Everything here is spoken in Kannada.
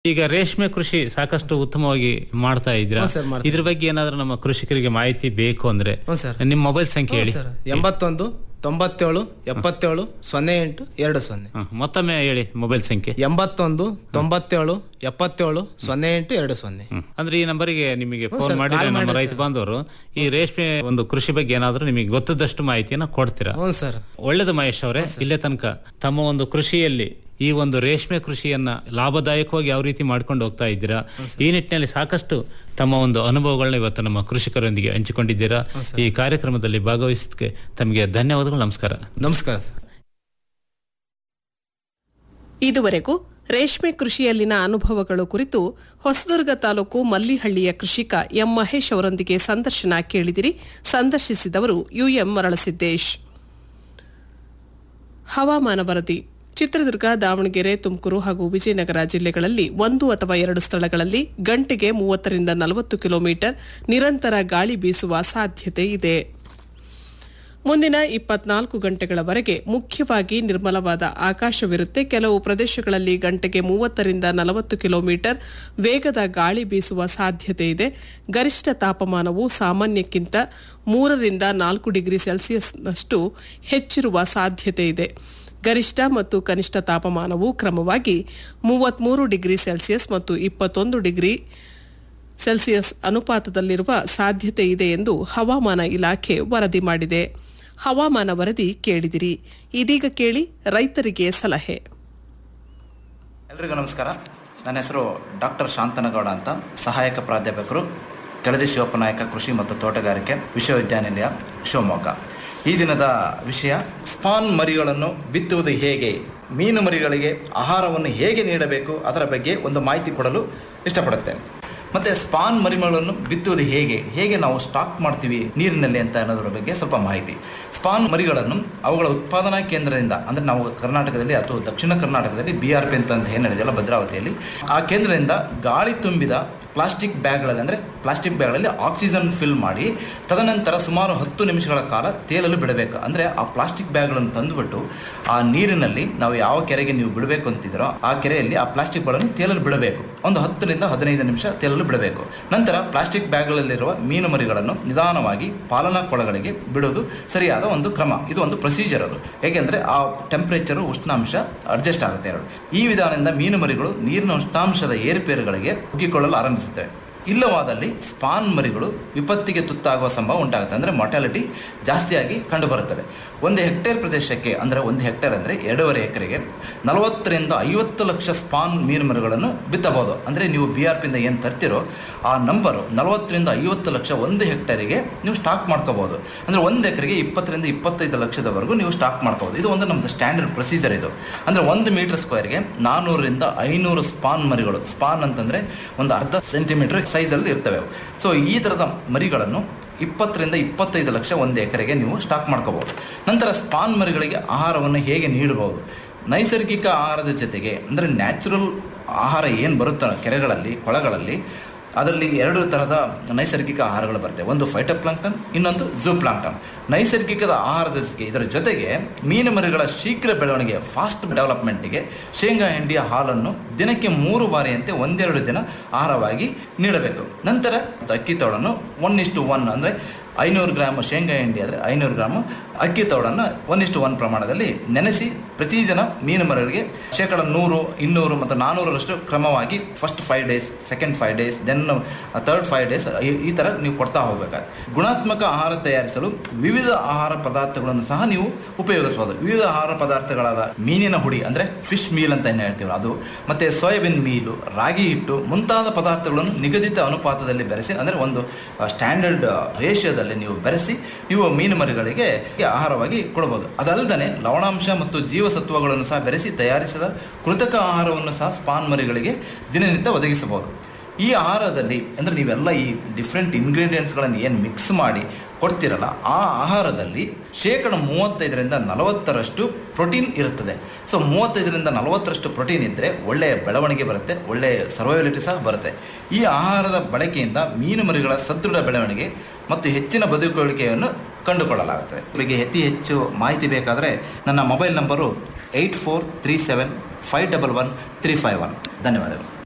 ಈಗ ರೇಷ್ಮೆ ಕೃಷಿ ಸಾಕಷ್ಟು ಉತ್ತಮವಾಗಿ ಮಾಡ್ತಾ ಇದ್ದೀರಾ ಹ್ಞೂ ಸರ್, ಮಾಡ್ತಾ ಇದ್ರ ಬಗ್ಗೆ ಏನಾದ್ರೂ ನಮ್ಮ ಕೃಷಿಕರಿಗೆ ಮಾಹಿತಿ ಬೇಕು ಅಂದ್ರೆ ಹ್ಞೂ ಸರ್ ನಿಮ್ಮ ಮೊಬೈಲ್ ಸಂಖ್ಯೆ ಹೇಳಿ ಸರ್ ಎಂಬತ್ತೊಂದು ತೊಂಬತ್ತೇಳು ಎಪ್ಪತ್ತೇಳು ಸೊನ್ನೆ ಎಂಟು ಎರಡು ಸೊನ್ನೆ ಹ, ಮತ್ತೊಮ್ಮೆ ಹೇಳಿ ಮೊಬೈಲ್ ಸಂಖ್ಯೆ ಎಂಬತ್ತೊಂದು ತೊಂಬತ್ತೇಳು ಎಪ್ಪತ್ತೇಳು ಸೊನ್ನೆ ಎಂಟು ಎರಡು ಸೊನ್ನೆ ಹ್ಮ್. ಅಂದ್ರೆ ಈ ನಂಬರಿಗೆ ನಿಮಗೆ ಫೋನ್ ಸರ್, ಮಾಡಿದ್ರೆ ಕಾಲ್ ನಮ್ಮ ಮಾಡಿ ರೈತ ಬಾಂಧವರು ಈ ರೇಷ್ಮೆ ಒಂದು ಕೃಷಿ ಬಗ್ಗೆ ಏನಾದ್ರೂ ನಿಮಗೆ ಗೊತ್ತದಷ್ಟು ಮಾಹಿತಿಯನ್ನ ಕೊಡ್ತೀರಾ ಹ್ಞೂ ಸರ್ ಒಳ್ಳೇದು ಮಹೇಶ್ ಅವರೇ ಇಲ್ಲೇ ತನಕ ತಮ್ಮ ಒಂದು ಕೃಷಿಯಲ್ಲಿ ಈ ಒಂದು ರೇಷ್ಮೆ ಕೃಷಿಯನ್ನ ಲಾಭದಾಯಕವಾಗಿ ಯಾವ ರೀತಿ ಮಾಡ್ಕೊಂಡು ಹೋಗ್ತಾ ಇದ್ದೀರಾ ಈ ನಿಟ್ಟಿನಲ್ಲಿ ಸಾಕಷ್ಟು ತಮ್ಮ ಒಂದು ಅನುಭವಗಳನ್ನ ಇವತ್ತು ನಮ್ಮ ಕೃಷಿಕರೊಂದಿಗೆ ಹಂಚಿಕೊಂಡಿದ್ದೀರಾ ಈ ಕಾರ್ಯಕ್ರಮದಲ್ಲಿ ಭಾಗವಹಿಸಿದ್ದಕ್ಕೆ ತಮಗೆ ಧನ್ಯವಾದಗಳು ನಮಸ್ಕಾರ ನಮಸ್ಕಾರ ಸರ್ ಇದುವರೆಗೂ ರೇಷ್ಮೆ ಕೃಷಿಯಲ್ಲಿನ ಅನುಭವಗಳು ಕುರಿತು ಹೊಸದುರ್ಗ ತಾಲೂಕು ಮಲ್ಲಿಹಳ್ಳಿಯ ಕೃಷಿಕ ಎಂ ಮಹೇಶ್ ಅವರೊಂದಿಗೆ ಸಂದರ್ಶನ ಕೇಳಿದಿರಿ ಸಂದರ್ಶಿಸಿದವರು ಯುಎಂ ಮರಳಸಿದ್ದೇಶ್ ಹವಾಮಾನ ವರದಿ ಚಿತ್ರದುರ್ಗ ದಾವಣಗೆರೆ ತುಮಕೂರು ಹಾಗೂ ವಿಜಯನಗರ ಜಿಲ್ಲೆಗಳಲ್ಲಿ ಒಂದು ಅಥವಾ ಎರಡು ಸ್ಥಳಗಳಲ್ಲಿ ಗಂಟೆಗೆ ಮೂವತ್ತರಿಂದ ನಲವತ್ತು ಕಿಲೋಮೀಟರ್ ನಿರಂತರ ಗಾಳಿ ಬೀಸುವ ಸಾಧ್ಯತೆ ಇದೆ ಮುಂದಿನ ಇಪ್ಪತ್ನಾಲ್ಕು ಗಂಟೆಗಳವರೆಗೆ ಮುಖ್ಯವಾಗಿ ನಿರ್ಮಲವಾದ ಆಕಾಶವಿರುತ್ತೆ ಕೆಲವು ಪ್ರದೇಶಗಳಲ್ಲಿ ಗಂಟೆಗೆ ಮೂವತ್ತರಿಂದ ನಲವತ್ತು ಕಿಲೋಮೀಟರ್ ವೇಗದ ಗಾಳಿ ಬೀಸುವ ಸಾಧ್ಯತೆ ಇದೆ ಗರಿಷ್ಠ ತಾಪಮಾನವು ಸಾಮಾನ್ಯಕ್ಕಿಂತ ಮೂರರಿಂದ ನಾಲ್ಕು ಡಿಗ್ರಿ ಸೆಲ್ಸಿಯಸ್ನಷ್ಟು ಹೆಚ್ಚಿರುವ ಸಾಧ್ಯತೆ ಇದೆ ಗರಿಷ್ಠ ಮತ್ತು ಕನಿಷ್ಠ ತಾಪಮಾನವು ಕ್ರಮವಾಗಿ ಮೂವತ್ಮೂರು ಡಿಗ್ರಿ ಸೆಲ್ಸಿಯಸ್ ಮತ್ತು ಇಪ್ಪತ್ತೊಂದು ಡಿಗ್ರಿ ಸೆಲ್ಸಿಯಸ್ ಅನುಪಾತದಲ್ಲಿರುವ ಸಾಧ್ಯತೆ ಇದೆ ಎಂದು ಹವಾಮಾನ ಇಲಾಖೆ ವರದಿ ಮಾಡಿದೆ ಹವಾಮಾನ ವರದಿ ಕೇಳಿದಿರಿ ಇದೀಗ ಕೇಳಿ ರೈತರಿಗೆ ಸಲಹೆ ಎಲ್ರಿಗೂ ನಮಸ್ಕಾರ ನನ್ನ ಹೆಸರು ಡಾಕ್ಟರ್ ಶಾಂತನಗೌಡ ಅಂತ ಸಹಾಯಕ ಪ್ರಾಧ್ಯಾಪಕರು ಕೆಳದಿ ಶಿವಪ್ಪನಾಯಕ ಕೃಷಿ ಮತ್ತು ತೋಟಗಾರಿಕೆ ವಿಶ್ವವಿದ್ಯಾನಿಲಯ ಶಿವಮೊಗ್ಗ ಈ ದಿನದ ವಿಷಯ ಸ್ಪಾನ್ ಮರಿಗಳನ್ನು ಬಿತ್ತುವುದು ಹೇಗೆ ಮೀನು ಮರಿಗಳಿಗೆ ಆಹಾರವನ್ನು ಹೇಗೆ ನೀಡಬೇಕು ಅದರ ಬಗ್ಗೆ ಒಂದು ಮಾಹಿತಿ ಕೊಡಲು ಇಷ್ಟಪಡುತ್ತೇನೆ ಮತ್ತು ಸ್ಪಾನ್ ಮರಿಗಳನ್ನು ಬಿತ್ತುವುದು ಹೇಗೆ ಹೇಗೆ ನಾವು ಸ್ಟಾಕ್ ಮಾಡ್ತೀವಿ ನೀರಿನಲ್ಲಿ ಅಂತ ಅನ್ನೋದ್ರ ಬಗ್ಗೆ ಸ್ವಲ್ಪ ಮಾಹಿತಿ ಸ್ಪಾನ್ ಮರಿಗಳನ್ನು ಅವುಗಳ ಉತ್ಪಾದನಾ ಕೇಂದ್ರದಿಂದ ಅಂದರೆ ನಾವು ಕರ್ನಾಟಕದಲ್ಲಿ ಅಥವಾ ದಕ್ಷಿಣ ಕರ್ನಾಟಕದಲ್ಲಿ ಬಿ ಆರ್ ಪಿ ಅಂತ ಅಂತ ಏನು ಹೇಳಿದೆಯಲ್ಲ ಭದ್ರಾವತಿಯಲ್ಲಿ ಆ ಕೇಂದ್ರದಿಂದ ಗಾಳಿ ತುಂಬಿದ ಪ್ಲಾಸ್ಟಿಕ್ ಬ್ಯಾಗ್ಗಳಲ್ಲಿ ಅಂದರೆ ಪ್ಲಾಸ್ಟಿಕ್ ಬ್ಯಾಗ್ಗಳಲ್ಲಿ ಆಕ್ಸಿಜನ್ ಫಿಲ್ ಮಾಡಿ ತದನಂತರ ಸುಮಾರು ಹತ್ತು ನಿಮಿಷಗಳ ಕಾಲ ತೇಲಲು ಬಿಡಬೇಕು ಅಂದರೆ ಆ ಪ್ಲಾಸ್ಟಿಕ್ ಬ್ಯಾಗ್ಗಳನ್ನು ತಂದುಬಿಟ್ಟು ಆ ನೀರಿನಲ್ಲಿ ನಾವು ಯಾವ ಕೆರೆಗೆ ನೀವು ಬಿಡಬೇಕು ಅಂತಿದ್ರೋ ಆ ಕೆರೆಯಲ್ಲಿ ಆ ಪ್ಲಾಸ್ಟಿಕ್ ಗಳನ್ನು ತೇಲಲು ಬಿಡಬೇಕು ಒಂದು ಹತ್ತರಿಂದ ಹದಿನೈದು ನಿಮಿಷ ತೇಲಲು ಬಿಡಬೇಕು ನಂತರ ಪ್ಲಾಸ್ಟಿಕ್ ಬ್ಯಾಗ್ಗಳಲ್ಲಿರುವ ಮೀನು ಮರಿಗಳನ್ನು ನಿಧಾನವಾಗಿ ಪಾಲನಾ ಕೊಳಗಳಿಗೆ ಬಿಡೋದು ಸರಿಯಾದ ಒಂದು ಕ್ರಮ ಇದು ಒಂದು ಪ್ರೊಸೀಜರ್ ಅದು ಏಕೆಂದರೆ ಆ ಟೆಂಪರೇಚರು ಉಷ್ಣಾಂಶ ಅಡ್ಜಸ್ಟ್ ಆಗುತ್ತೆ ಎರಡು ಈ ವಿಧಾನದಿಂದ ಮೀನು ಮರಿಗಳು ನೀರಿನ ಉಷ್ಣಾಂಶದ ಏರುಪೇರುಗಳಿಗೆ ಉಗ್ಗಿಕೊಳ್ಳಲು ಆರಂಭಿಸುತ್ತವೆ ಇಲ್ಲವಾದಲ್ಲಿ ಸ್ಪಾನ್ ಮರಿಗಳು ವಿಪತ್ತಿಗೆ ತುತ್ತಾಗುವ ಸಂಭವ ಉಂಟಾಗುತ್ತೆ ಅಂದರೆ ಮೊಟಾಲಿಟಿ ಜಾಸ್ತಿಯಾಗಿ ಕಂಡುಬರುತ್ತದೆ ಒಂದು ಹೆಕ್ಟೇರ್ ಪ್ರದೇಶಕ್ಕೆ ಅಂದರೆ ಒಂದು ಹೆಕ್ಟೇರ್ ಅಂದರೆ ಎರಡೂವರೆ ಎಕರೆಗೆ ನಲವತ್ತರಿಂದ ಐವತ್ತು ಲಕ್ಷ ಸ್ಪಾನ್ ಮೀನು ಮರಿಗಳನ್ನು ಬಿತ್ತಬಹುದು ಅಂದರೆ ನೀವು ಬಿ ಆರ್ ಪಿಯಿಂದ ಏನು ತರ್ತಿರೋ ಆ ನಂಬರು ನಲವತ್ತರಿಂದ ಐವತ್ತು ಲಕ್ಷ ಒಂದು ಹೆಕ್ಟೇರಿಗೆ ನೀವು ಸ್ಟಾಕ್ ಮಾಡ್ಕೋಬಹುದು ಅಂದರೆ ಒಂದು ಎಕರೆಗೆ ಇಪ್ಪತ್ತರಿಂದ ಇಪ್ಪತ್ತೈದು ಲಕ್ಷದವರೆಗೂ ನೀವು ಸ್ಟಾಕ್ ಮಾಡ್ಕೋಬಹುದು ಇದು ಒಂದು ನಮ್ಮದು ಸ್ಟ್ಯಾಂಡರ್ಡ್ ಪ್ರೊಸೀಜರ್ ಇದು ಅಂದರೆ ಒಂದು ಮೀಟರ್ ಸ್ಕ್ವೇರ್ಗೆ ನಾನ್ನೂರರಿಂದ ಐನೂರು ಸ್ಪಾನ್ ಮರಿಗಳು ಸ್ಪಾನ್ ಅಂತಂದರೆ ಒಂದು ಅರ್ಧ ಸೆಂಟಿಮೀಟರ್ ಸೈಜಲ್ಲಿ ಇರ್ತವೆ ಅವು. ಸೊ ಈ ಥರದ ಮರಿಗಳನ್ನು ಇಪ್ಪತ್ತರಿಂದ ಇಪ್ಪತ್ತೈದು ಲಕ್ಷ ಒಂದು ಎಕರೆಗೆ ನೀವು ಸ್ಟಾಕ್ ಮಾಡ್ಕೋಬಹುದು ನಂತರ ಸ್ಪಾನ್ ಮರಿಗಳಿಗೆ ಆಹಾರವನ್ನು ಹೇಗೆ ನೀಡಬಹುದು ನೈಸರ್ಗಿಕ ಆಹಾರದ ಜೊತೆಗೆ ಅಂದರೆ ನ್ಯಾಚುರಲ್ ಆಹಾರ ಏನು ಬರುತ್ತೋ ಕೆರೆಗಳಲ್ಲಿ ಕೊಳಗಳಲ್ಲಿ ಅದರಲ್ಲಿ ಎರಡು ಥರದ ನೈಸರ್ಗಿಕ ಆಹಾರಗಳು ಬರ್ತವೆ ಒಂದು ಫೈಟೋಪ್ಲಾಂಕ್ಟನ್ ಇನ್ನೊಂದು ಝೂಪ್ಲಾಂಕ್ಟನ್ ನೈಸರ್ಗಿಕದ ಆಹಾರದ ಜೊತೆಗೆ ಇದರ ಜೊತೆಗೆ ಮೀನು ಮರಿಗಳ ಶೀಘ್ರ ಬೆಳವಣಿಗೆ ಫಾಸ್ಟ್ ಡೆವಲಪ್ಮೆಂಟಿಗೆ ಶೇಂಗಾ ಹಿಂಡಿಯ ಹಾಲನ್ನು ದಿನಕ್ಕೆ ಮೂರು ಬಾರಿಯಂತೆ ಒಂದೆರಡು ದಿನ ಆಹಾರವಾಗಿ ನೀಡಬೇಕು ನಂತರ ಅಕ್ಕಿ ತೋಳನ್ನು ಒನ್ ಇಷ್ಟು ಒನ್ ಅಂದರೆ ಐನೂರು ಗ್ರಾಮ್ ಶೇಂಗಾ ಹಿಂಡಿ ಆದರೆ ಐನೂರು ಗ್ರಾಮ್ ಅಕ್ಕಿ ತೌಡನ್ನು ಒನ್ ಇಷ್ಟು ಒನ್ ಪ್ರಮಾಣದಲ್ಲಿ ನೆನೆಸಿ ಪ್ರತಿದಿನ ಮೀನು ಮರಿಗಳಿಗೆ ಶೇಕಡ ನೂರು ಇನ್ನೂರು ಮತ್ತು ನಾನ್ನೂರರಷ್ಟು ಕ್ರಮವಾಗಿ first five days second five days then third five days ಈ ಥರ ನೀವು ಕೊಡ್ತಾ ಹೋಗಬೇಕಾಗುತ್ತೆ ಗುಣಾತ್ಮಕ ಆಹಾರ ತಯಾರಿಸಲು ವಿವಿಧ ಆಹಾರ ಪದಾರ್ಥಗಳನ್ನು ಸಹ ನೀವು ಉಪಯೋಗಿಸಬಹುದು ವಿವಿಧ ಆಹಾರ ಪದಾರ್ಥಗಳಾದ ಮೀನಿನ ಹುಡಿ ಅಂದರೆ ಫಿಶ್ ಮೀಲ್ ಅಂತ ಏನು ಹೇಳ್ತೀವಿ ಅದು ಮತ್ತು ಸೋಯಾಬೀನ್ ಮೀಲು ರಾಗಿ ಹಿಟ್ಟು ಮುಂತಾದ ಪದಾರ್ಥಗಳನ್ನು ನಿಗದಿತ ಅನುಪಾತದಲ್ಲಿ ಬೆರೆಸಿ ಅಂದರೆ ಒಂದು ಸ್ಟ್ಯಾಂಡರ್ಡ್ ರೇಷಿಯೋದಲ್ಲಿ ನೀವು ಬೆರೆಸಿ ನೀವು ಮೀನು ಮರಿಗಳಿಗೆ ಆಹಾರವಾಗಿ ಕೊಡಬಹುದು ಅದಲ್ಲದೆ ಲವಣಾಂಶ ಮತ್ತು ಜೀವಸತ್ವಗಳನ್ನು ಸಹ ಬೆರೆಸಿ ತಯಾರಿಸಿದ ಕೃತಕ ಆಹಾರವನ್ನು ಸಹ ಸ್ಪಾನ್ ಮರಿಗಳಿಗೆ ದಿನನಿತ್ಯ ಒದಗಿಸಬಹುದು ಈ ಆಹಾರದಲ್ಲಿ ಅಂದರೆ ನೀವೆಲ್ಲ ಈ ಡಿಫ್ರೆಂಟ್ ಇಂಗ್ರೀಡಿಯೆಂಟ್ಸ್ಗಳನ್ನು ಏನು ಮಿಕ್ಸ್ ಮಾಡಿ ಕೊಡ್ತಿರಲ್ಲ ಆ ಆಹಾರದಲ್ಲಿ ಶೇಕಡ ಮೂವತ್ತೈದರಿಂದ ನಲವತ್ತರಷ್ಟು ಪ್ರೋಟೀನ್ ಇರುತ್ತದೆ ಸೊ ಮೂವತ್ತೈದರಿಂದ ನಲವತ್ತರಷ್ಟು ಪ್ರೋಟೀನ್ ಇದ್ದರೆ ಒಳ್ಳೆಯ ಬೆಳವಣಿಗೆ ಬರುತ್ತೆ ಒಳ್ಳೆಯ ಸರ್ವೈವಲಿಟಿ ಸಹ ಬರುತ್ತೆ ಈ ಆಹಾರದ ಬಳಕೆಯಿಂದ ಮೀನು ಮರಿಗಳ ಸದೃಢ ಬೆಳವಣಿಗೆ ಮತ್ತು ಹೆಚ್ಚಿನ ಬದುಕುಳಿಕೆಯನ್ನು ಕಂಡುಕೊಳ್ಳಲಾಗುತ್ತದೆ ಬಗ್ಗೆ ಅತಿ ಹೆಚ್ಚು ಮಾಹಿತಿ ಬೇಕಾದರೆ ನನ್ನ mobile number eight four three seven five double one three five one ಧನ್ಯವಾದಗಳು